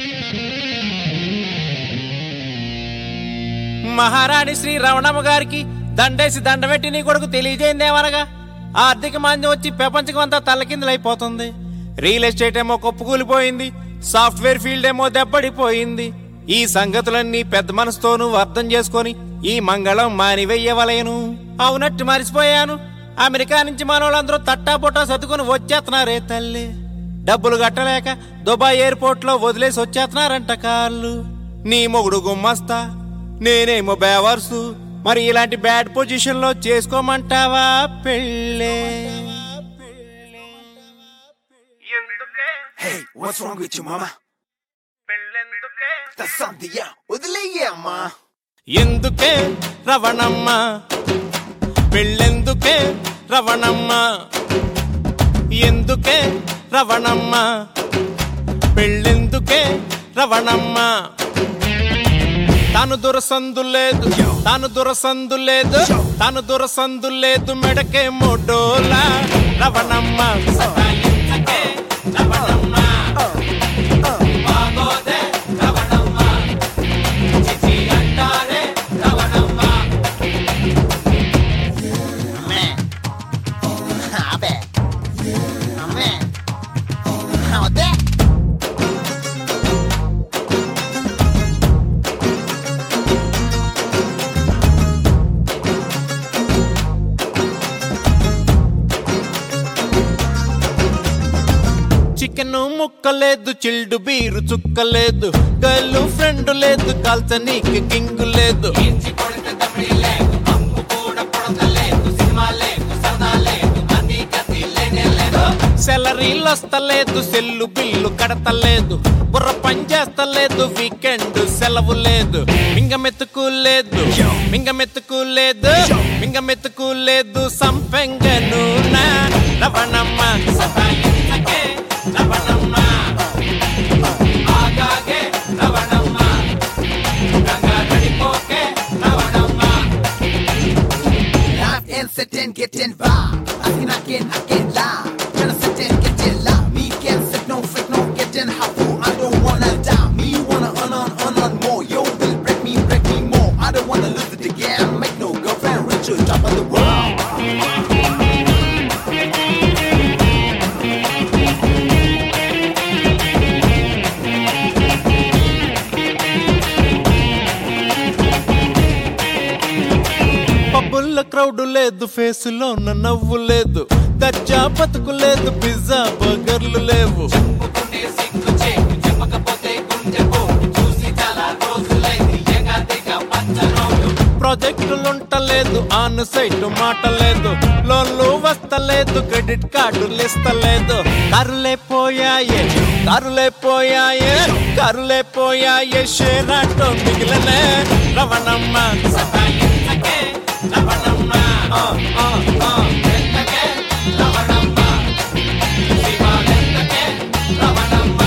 మహారాణి శ్రీ రమణమ్మ గారికి దండేసి దండబెట్టి నీ కొడుకు తెలియజేయిందేమనగా ఆర్థిక మాంద్యం వచ్చి ప్రపంచం అంతా తల్లకిందులైపోతుంది రియల్ ఎస్టేట్ ఏమో కొప్పుకూలిపోయింది సాఫ్ట్వేర్ ఫీల్డ్ ఏమో దెబ్బడిపోయింది ఈ సంగతులన్నీ పెద్ద మనసుతోనూ అర్థం చేసుకొని ఈ మంగళం మానివెయ్యవలేను అవునట్టు మరిచిపోయాను అమెరికా నుంచి మనోళ్ళందరూ తట్టా పుట్టా సర్దుకొని వచ్చేస్తున్నారే తల్లి డబ్బులు కట్టలేక దుబాయ్ ఎయిర్పోర్ట్ లో వదిలేసి వచ్చేస్తున్నారంట కార్లు నీ మొగుడు గుమ్మస్తా నేనేమో బేవర్సు మరి ఇలాంటి బ్యాడ్ పొజిషన్ లో చేసుకోమంటావా పెళ్ళే ఎందుకే Hey, what's wrong with you, mama? పెళ్ళెందుకే That's something, yeah. వదిలేయ్యే అమ్మా ఎందుకే రవణమ్మ పెళ్ళెందుకే రవణమ్మ ఎందుకే రవణమ్మ పెళ్ళెందుకే రవణమ్మ తాను దురసందు లేదు తాను దురసందు లేదు తాను దురసందు లేదు మెడకే మొడోలా రవణమ్మ సతాయించకే రవణమ్మ బాగోదే రవణమ్మ చిచి అంటారే రవణమ్మ అమ్మే అబ్బే అమ్మే వద్దే చికెన్ ముక్కలేదు చిల్డు బీరు చుక్కలేదు గర్ల్ ఫ్రెండ్ లేదు కాల్చ నీకు కింగు లేదు సెలరీలు వస్తలేదు సెల్లు బిల్లు కడతలేదు బుర్ర పని చేస్తలేదు వీకెండ్ సెలవు లేదు మింగమెత్తుకు లేదు మింగమెత్తుకు లేదు మింగమెత్తుకు లేదు సంపెంగను నా రవణమ్మ సతాయించకే రవణమ్మ ఆగాగే రవణమ్మ గంగా గడిపోకే Ravanamma Life and sit and get in vibe. Asking again, again, lie. Tryna sit and get in lie. Me can't sit, no fit, no get in how fool. I don't wanna die. Me wanna earn on, earn on more. Yo, will break me, break me more. I don't wanna lose it again. Make no girlfriend, richer, top of the world. పబ్బుల్లో crowd లేదు ఫేసులో నవ్వు లేదు దర్జా బతుకు లేదు pizza బర్గర్లు లేవు ప్రాజెక్టులుంటలేదు on site మాట లేదు లోన్లు వస్తలేదు క్రెడిట్ కార్డులు ఇస్తలేదు కరులే పోయాయే కరులే పోయాయే కరులే పోయాయే షేర్ ఆటో మిగిలనే రవణమ్మ సతాయించకే రవణమ్మ ఆ, ఆ, ఆ, ఎంతకే Ravanamma శివాలెంతకే Ravanamma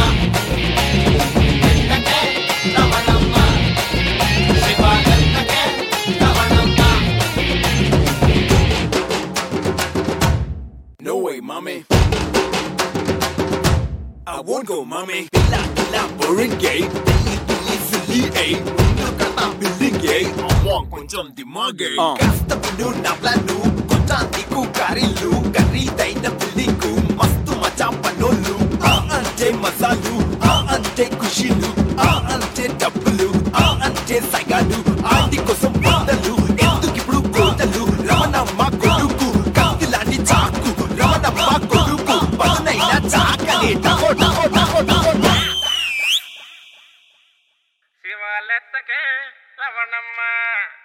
ఎంతకే Ravanamma శివాలెంతకే Ravanamma No way, mommy. I won't go, mommy. Pila, pila, boring gay. Pili, pili, silly, ay. Mundo kata building gay. Among కొంచెం దిమాగే కాస్త విను నా ప్లాను కొంచెం నీకు కారీలు ఖరీదైన బిల్డింగ్ మస్తు మచా పనోళ్ళు ఆ అంటే మసాలు ఆ అంటే ఖుషీలు ఆ అంటే డబ్బులు ఆ అంటే సగాలు ఆంటీ కోసం పొందలు ఎందుకు ఇప్పుడు కోతలు రమణమ్మ కొడుకు కత్తి లాంటి చాకు రమణమ్మ కొడుకు పదునైన చాకలి టకో టకో టకో టకో టకో. శివాలెత్తకే రవణమ్మ